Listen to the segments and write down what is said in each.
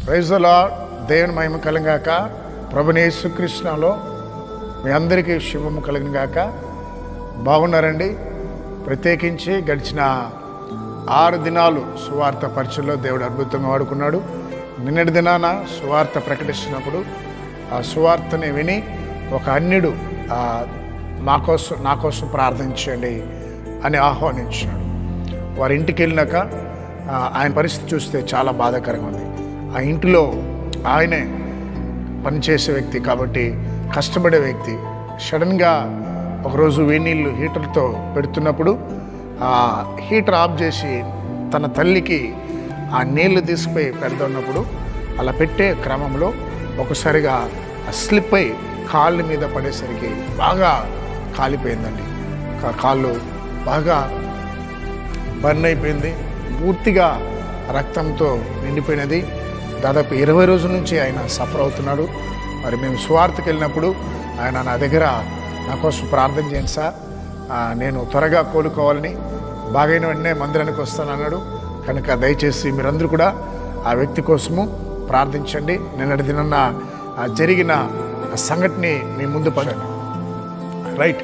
ప్రైజ్లో దేవుని మహిమ కలిగాక ప్రభునేసు కృష్ణలో మీ అందరికీ శుభము కలిగిన గాక బాగున్నారండి ప్రత్యేకించి గడిచిన ఆరు దినాలు సువార్త పరిచయంలో దేవుడు అద్భుతంగా వాడుకున్నాడు నిన్నటి దినాన సువార్త ప్రకటిస్తున్నప్పుడు ఆ సువార్తని విని ఒక అన్యుడు ఆ, మా కోసం నా కోసం ప్రార్థించండి అని ఆహ్వానించాడు వారి ఇంటికి వెళ్ళినాక ఆ, ఆయన పరిస్థితి చూస్తే చాలా బాధాకరంగా ఉంది ఆ ఇంటిలో ఆయనే పనిచేసే వ్యక్తి కాబట్టి కష్టపడే వ్యక్తి సడన్గా ఒకరోజు వేడి నీళ్ళు హీటర్తో పెడుతున్నప్పుడు ఆ హీటర్ ఆఫ్ చేసి తన తల్లికి ఆ నీళ్లు తీసుకుపోయి పెడుతున్నప్పుడు అలా పెట్టే క్రమంలో ఒకసారిగా స్లిప్ అయి కాళ్ళ మీద పడేసరికి బాగా కాలిపోయిందండి కా- కాళ్ళు బాగా బర్న్ అయిపోయింది పూర్తిగా రక్తంతో నిండిపోయినది దాదాపు ఇరవై రోజుల నుంచి ఆయన సఫర్ అవుతున్నాడు మరి మేము స్వార్థకి వెళ్ళినప్పుడు ఆయన నా దగ్గర నా కోసం ప్రార్థన చేయండి సార్ ఆ, నేను త్వరగా కోలుకోవాలని బాగైన వెంటనే మందిరానికి వస్తానన్నాడు కనుక దయచేసి మీరందరూ కూడా ఆ వ్యక్తి కోసము ప్రార్థించండి నిన్నటి దినన్న ఆ జరిగిన ఆ సంఘటనని మీ ముందు పడండి రైట్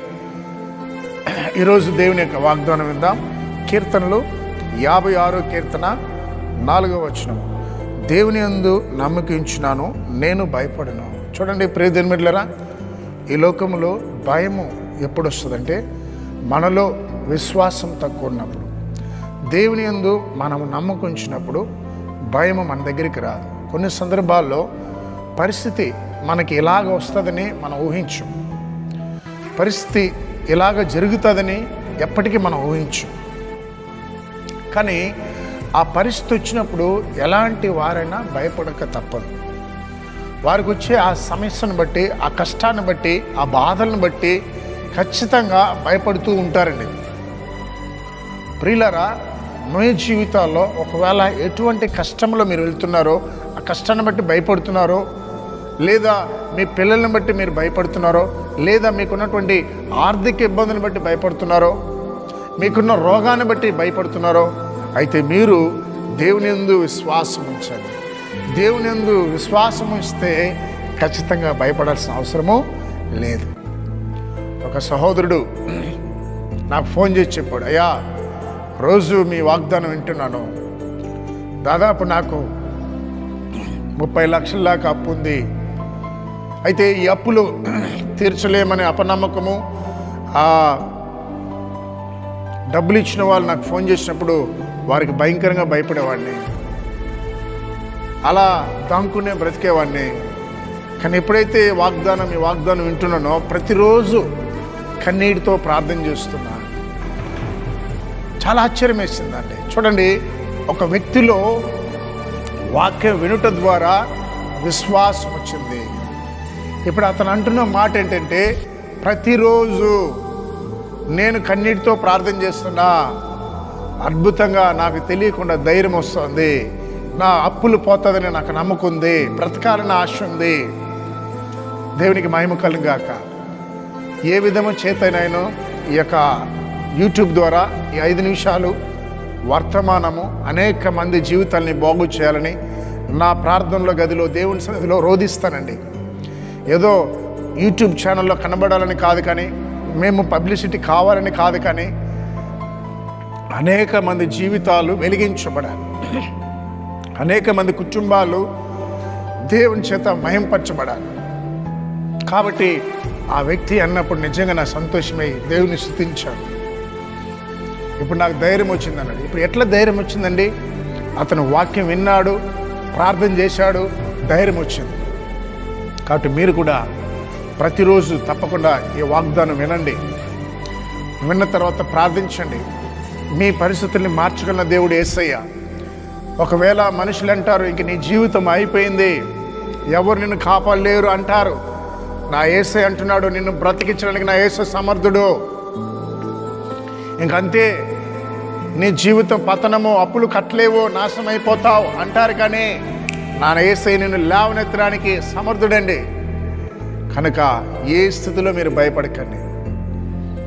ఈరోజు దేవుని యొక్క వాగ్దానం విందాం కీర్తనలు యాభై ఆరో కీర్తన నాలుగో వచనము దేవుని అందు నమ్మకించున్నాను నేను భయపడను చూడండి ప్రియధర్మిడ్లరా ఈ లోకంలో భయము ఎప్పుడు వస్తుందంటే మనలో విశ్వాసం తక్కువ ఉన్నప్పుడు దేవుని యందు మనము నమ్మకుంచినప్పుడు భయము మన దగ్గరికి రాదు కొన్ని సందర్భాల్లో పరిస్థితి మనకి ఇలాగ వస్తుందని మనం ఊహించం పరిస్థితి ఇలాగ జరుగుతుందని ఎప్పటికీ మనం ఊహించం కానీ ఆ పరిస్థితి వచ్చినప్పుడు ఎలాంటి వారైనా భయపడక తప్పదు వారికి వచ్చే ఆ సమస్యను బట్టి ఆ కష్టాన్ని బట్టి ఆ బాధలను బట్టి ఖచ్చితంగా భయపడుతూ ఉంటారండి ప్రియులరా మీ జీవితాల్లో ఒకవేళ ఎటువంటి కష్టంలో మీరు వెళ్తున్నారో ఆ కష్టాన్ని బట్టి భయపడుతున్నారో లేదా మీ పిల్లల్ని బట్టి మీరు భయపడుతున్నారో లేదా మీకున్నటువంటి ఆర్థిక ఇబ్బందిని బట్టి భయపడుతున్నారో మీకున్న రోగాన్ని బట్టి భయపడుతున్నారో అయితే మీరు దేవుని యందు విశ్వాసం ఉంచండి దేవుని యందు విశ్వాసం ఉంచితే ఖచ్చితంగా భయపడాల్సిన అవసరము లేదు ఒక సహోదరుడు నాకు ఫోన్ చేసి చెప్పాడు అయ్యా రోజు మీ వాగ్దానం వింటున్నాను దాదాపు నాకు ముప్పై లక్షల దాకా అప్పు ఉంది అయితే ఈ అప్పులు తీర్చలేమనే అపనమ్మకము ఆ డబ్బులు ఇచ్చిన వాళ్ళు నాకు ఫోన్ చేసినప్పుడు వారికి భయంకరంగా భయపడేవాడిని అలా దాంకునే బ్రతికేవాడిని కానీ ఎప్పుడైతే వాగ్దానం ఈ వాగ్దానం వింటున్నానో ప్రతిరోజు కన్నీటితో ప్రార్థన చేస్తున్నా చాలా ఆశ్చర్యం వేసిందండి చూడండి ఒక వ్యక్తిలో వాక్యం వినుట ద్వారా విశ్వాసం వచ్చింది ఇప్పుడు అతను అంటున్న మాట ఏంటంటే ప్రతిరోజు నేను కన్నీటితో ప్రార్థన చేస్తున్నా అద్భుతంగా నాకు తెలియకుండా ధైర్యం వస్తుంది నా అప్పులు పోతుందని నాకు నమ్మకం ఉంది బ్రతకాలని ఆశ ఉంది దేవునికి మహిమ కలుగాక ఏ విధము చేతనైనా ఈ యొక్క యూట్యూబ్ ద్వారా ఈ ఐదు నిమిషాలు వర్తమానము అనేక మంది జీవితాల్ని బాగు చేయాలని నా ప్రార్థనలో గదిలో దేవుని సన్నిధిలో రోధిస్తానండి ఏదో యూట్యూబ్ ఛానల్లో కనబడాలని కాదు కానీ మేము పబ్లిసిటీ కావాలని కాదు కానీ అనేక మంది జీవితాలు వెలిగించబడాలి అనేక మంది కుటుంబాలు దేవుని చేత మహింపరచబడాలి కాబట్టి ఆ వ్యక్తి అన్నప్పుడు నిజంగా నా సంతోషమై దేవుని స్థుతించాను ఇప్పుడు నాకు ధైర్యం వచ్చింది అన్నాడు ఇప్పుడు ఎట్లా ధైర్యం వచ్చిందండి అతను వాక్యం విన్నాడు ప్రార్థన చేశాడు ధైర్యం వచ్చింది కాబట్టి మీరు కూడా ప్రతిరోజు తప్పకుండా ఈ వాగ్దానం వినండి విన్న తర్వాత ప్రార్థించండి మీ పరిస్థితుల్ని మార్చగల దేవుడు ఏసయ్య ఒకవేళ మనుషులు అంటారు ఇంక నీ జీవితం అయిపోయింది ఎవరు నిన్ను కాపాడలేరు అంటారు నా ఏసై అంటున్నాడు నిన్ను బ్రతికించడానికి నా ఏసై సమర్థుడు ఇంకంతే నీ జీవితం పతనము అప్పులు కట్టలేవు నాశనం అయిపోతావు అంటారు కానీ నా ఏసై నిన్ను లేవనెత్తడానికి సమర్థుడండి కనుక ఏ స్థితిలో మీరు భయపడకండి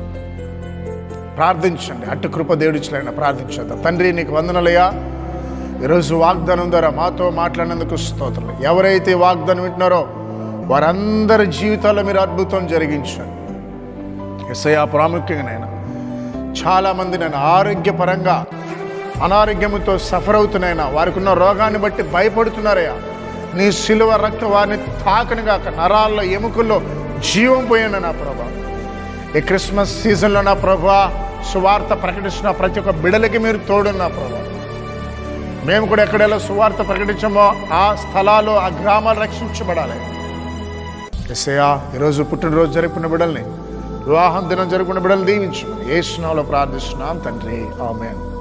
ప్రార్థించండి అటు కృప దేవుడిచ్చిన ప్రార్థించద్దాం తండ్రి నీకు వందనలయ్యా ఈరోజు వాగ్దానం ద్వారా మాతో మాట్లాడినందుకు స్తోత్రం ఎవరైతే ఈ వాగ్దానం వింటున్నారో వారందరి జీవితాల్లో మీరు అద్భుతం జరిగించండి ఎస్ఐ ప్రాముఖ్యంగా నేను చాలామంది నేను ఆరోగ్యపరంగా అనారోగ్యంతో సఫర్ అవుతున్నాయినా వారికి ఉన్న రోగాన్ని బట్టి భయపడుతున్నారయ్యా నీ సిలువ రక్త వారిని తాకని గాక నరాల్లో ఎముకల్లో జీవం పోయాను నా ప్రభా ఈ క్రిస్మస్ సీజన్లో నా ప్రభా సువార్త ప్రకటిస్తున్న ప్రతి ఒక్క బిడలకి మీరు తోడున్న ప్రభా మేము కూడా ఎక్కడెలా సువార్త ప్రకటించామో ఆ స్థలాలు ఆ గ్రామాలు రక్షించబడాలి ఎస్ఐయా ఈరోజు పుట్టినరోజు జరుపుకున్న బిడల్ని వివాహం దినం జరుపుకున్న బిడల్ని దీవించు ఏ ప్రార్థిస్తున్నాం తండ్రి ఆమె